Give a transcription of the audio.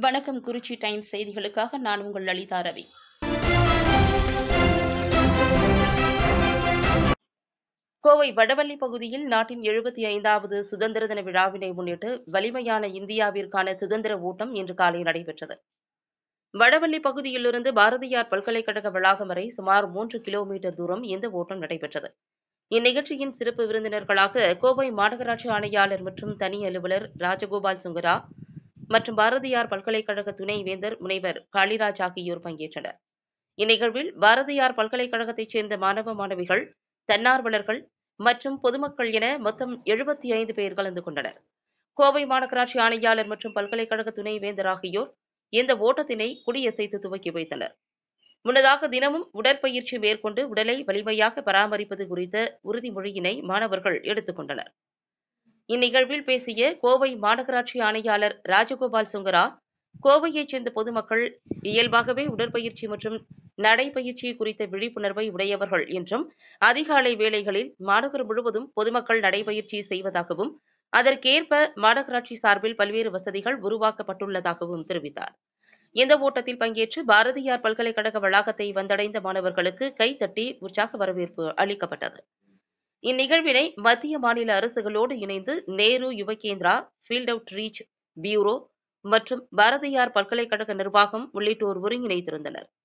வணக்கம் குறிச்சி டைம்ஸ் செய்திகளுக்காக நான் உங்கள் லலிதா ரவி கோவை வடவள்ளி பகுதியில் நாட்டின் எழுபத்தி ஐந்தாவது சுதந்திர தின விழாவினை முன்னிட்டு வலிமையான இந்தியாவிற்கான சுதந்திர ஓட்டம் இன்று காலை நடைபெற்றது வடவள்ளி பகுதியிலிருந்து பாரதியார் பல்கலைக்கழக வளாகம் வரை சுமார் மூன்று கிலோமீட்டர் தூரம் இந்த ஓட்டம் நடைபெற்றது இந்நிகழ்ச்சியின் சிறப்பு விருந்தினர்களாக கோவை மாநகராட்சி ஆணையாளர் மற்றும் தனி அலுவலர் ராஜகோபால் சுங்கரா மற்றும் பாரதியார் பல்கலைக்கழக துணைவேந்தர் முனைவர் காளிராஜ் ஆகியோர் பங்கேற்றனர் இந்நிகழ்வில் பாரதியார் பல்கலைக்கழகத்தைச் சேர்ந்த மாணவ மாணவிகள் தன்னார்வலர்கள் மற்றும் பொதுமக்கள் என மொத்தம் எழுபத்தி ஐந்து பேர் கலந்து கொண்டனர் கோவை மாநகராட்சி ஆணையாளர் மற்றும் பல்கலைக்கழக துணைவேந்தர் ஆகியோர் இந்த ஓட்டத்தினை கொடியசைத்து துவக்கி வைத்தனர் முன்னதாக தினமும் உடற்பயிற்சி மேற்கொண்டு உடலை வலிமையாக பராமரிப்பது குறித்த உறுதிமொழியினை மாணவர்கள் எடுத்துக் கொண்டனர் இந்நிகழ்வில் பேசிய கோவை மாநகராட்சி ஆணையாளர் ராஜகோபால் சுங்கரா கோவையைச் சேர்ந்த பொதுமக்கள் இயல்பாகவே உடற்பயிற்சி மற்றும் நடைப்பயிற்சி குறித்த விழிப்புணர்வை உடையவர்கள் என்றும் அதிகாலை வேளைகளில் மாநகரம் முழுவதும் பொதுமக்கள் நடைபயிற்சி செய்வதாகவும் அதற்கேற்ப மாநகராட்சி சார்பில் பல்வேறு வசதிகள் உருவாக்கப்பட்டுள்ளதாகவும் தெரிவித்தார் இந்த ஓட்டத்தில் பங்கேற்று பாரதியார் பல்கலைக்கழக வளாகத்தை வந்தடைந்த மாணவர்களுக்கு கைத்தட்டி உற்சாக வரவேற்பு அளிக்கப்பட்டது இந்நிகழ்வினை மத்திய மாநில அரசுகளோடு இணைந்து Nehru Yuvakendra field outreach bureau மற்றும் பாரதியார் பல்கலைக்கழக நிர்வாகம் உள்ளிட்டோர் ஒருங்கிணைத்திருந்தனர்